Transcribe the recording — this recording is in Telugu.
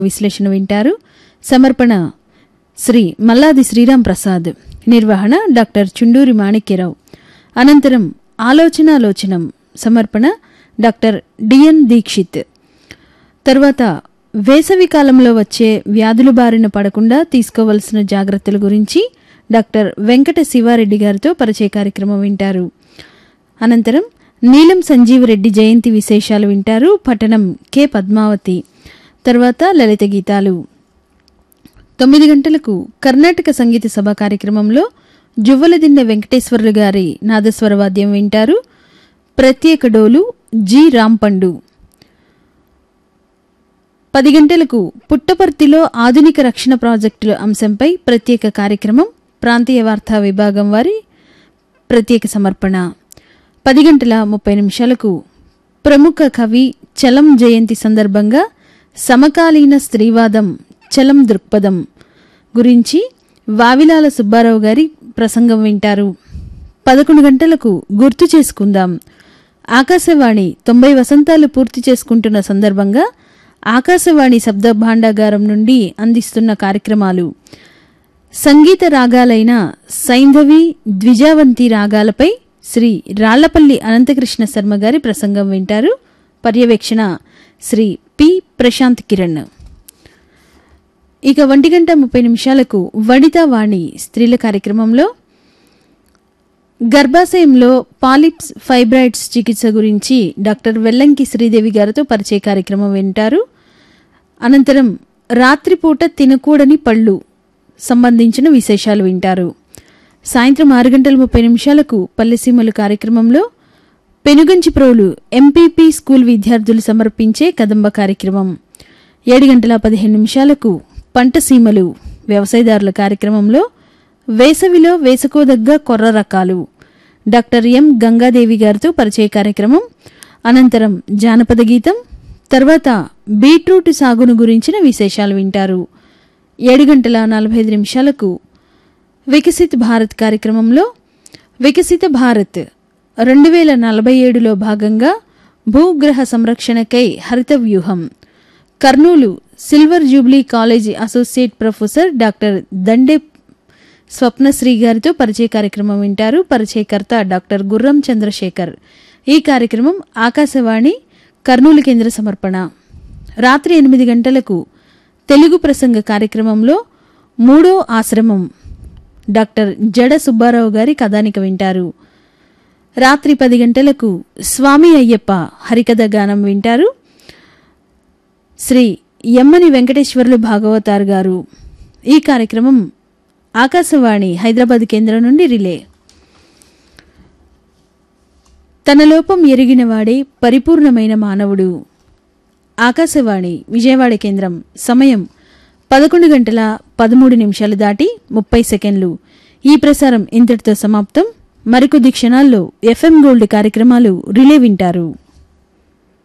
విశ్లేషణ వింటారు సమర్పణ శ్రీ మల్లాది శ్రీరామ్ ప్రసాద్ నిర్వహణ డాక్టర్ చుండూరి మాణిక్యరావు అనంతరం ఆలోచనాలోచనం సమర్పణ డాక్టర్ డిఎన్ దీక్షిత్ తర్వాత వేసవి కాలంలో వచ్చే వ్యాధుల బారిన పడకుండా తీసుకోవలసిన జాగ్రత్తల గురించి డాక్టర్ వెంకట శివారెడ్డి గారితో పరిచయ కార్యక్రమం వింటారు అనంతరం నీలం సంజీవరెడ్డి జయంతి విశేషాలు వింటారు పట్టణం కె పద్మావతి తర్వాత లలిత గీతాలు తొమ్మిది గంటలకు కర్ణాటక సంగీత సభ కార్యక్రమంలో జువ్వలదిన్న వెంకటేశ్వర్లు గారి నాదస్వర వాద్యం వింటారు ప్రత్యేక డోలు జి రాంపండు పది గంటలకు పుట్టపర్తిలో ఆధునిక రక్షణ ప్రాజెక్టుల అంశంపై ప్రత్యేక కార్యక్రమం ప్రాంతీయ వార్తా విభాగం వారి ప్రత్యేక సమర్పణ పది గంటల ముప్పై నిమిషాలకు ప్రముఖ కవి చలం జయంతి సందర్భంగా సమకాలీన స్త్రీవాదం చలం దృక్పథం గురించి వావిలాల సుబ్బారావు గారి ప్రసంగం వింటారు పదకొండు గంటలకు గుర్తు చేసుకుందాం ఆకాశవాణి తొంభై వసంతాలు పూర్తి చేసుకుంటున్న సందర్భంగా ఆకాశవాణి శబ్ద భాండాగారం నుండి అందిస్తున్న కార్యక్రమాలు సంగీత రాగాలైన సైంధవి ద్విజావంతి రాగాలపై శ్రీ రాళ్లపల్లి అనంతకృష్ణ శర్మ గారి ప్రసంగం వింటారు పర్యవేక్షణ శ్రీ పి ప్రశాంత్ కిరణ్ ఇక ఒంటి గంట ముప్పై నిమిషాలకు వనితా వాణి స్త్రీల కార్యక్రమంలో గర్భాశయంలో పాలిప్స్ ఫైబ్రాయిడ్స్ చికిత్స గురించి డాక్టర్ వెల్లంకి శ్రీదేవి గారితో పరిచయ కార్యక్రమం వింటారు అనంతరం రాత్రిపూట తినకూడని పళ్ళు సంబంధించిన విశేషాలు వింటారు సాయంత్రం ఆరు గంటల ముప్పై నిమిషాలకు పల్లెసీమలు కార్యక్రమంలో పెనుగంచి ప్రోలు ఎంపీపీ స్కూల్ విద్యార్థులు సమర్పించే కదంబ కార్యక్రమం ఏడు గంటల పదిహేను నిమిషాలకు పంట సీమలు వ్యవసాయదారుల కార్యక్రమంలో వేసవిలో వేసుకోదగ్గ కొర్ర రకాలు డాక్టర్ ఎం గంగాదేవి గారితో పరిచయ కార్యక్రమం అనంతరం జానపద గీతం తర్వాత బీట్రూట్ సాగును గురించిన విశేషాలు వింటారు ఏడు గంటల నలభై ఐదు నిమిషాలకు వికసిత్ భారత్ కార్యక్రమంలో వికసిత భారత్ రెండు వేల నలభై ఏడులో భాగంగా భూగ్రహ సంరక్షణకై హరిత వ్యూహం Kurnool silver jubilee college associate professor doctor Dande Swapnasri గారితో పరిచయ కార్యక్రమం వింటారు పరిచయకర్త డాక్టర్ గుర్రం చంద్రశేఖర్ ఈ కార్యక్రమం ఆకాశవాణి కర్నూలు కేంద్ర సమర్పణ రాత్రి ఎనిమిది గంటలకు తెలుగు ప్రసంగ కార్యక్రమంలో మూడో ఆశ్రమం డాక్టర్ జడ సుబ్బారావు గారి కథానిక వింటారు రాత్రి పది గంటలకు స్వామి అయ్యప్ప హరికథ గానం వింటారు శ్రీ ఎమ్మని వెంకటేశ్వర్లు భాగవతార్ గారు ఈ కార్యక్రమం ఆకాశవాణి హైదరాబాద్ కేంద్రం నుండి రిలే తన లోపం ఎరిగినవాడే పరిపూర్ణమైన మానవుడు ఆకాశవాణి విజయవాడ కేంద్రం సమయం పదకొండు గంటల పదమూడు నిమిషాలు దాటి ముప్పై సెకండ్లు ఈ ప్రసారం ఇంతటితో సమాప్తం మరికొద్ది క్షణాల్లో ఎఫ్ఎం గోల్డ్ కార్యక్రమాలు రిలే వింటారు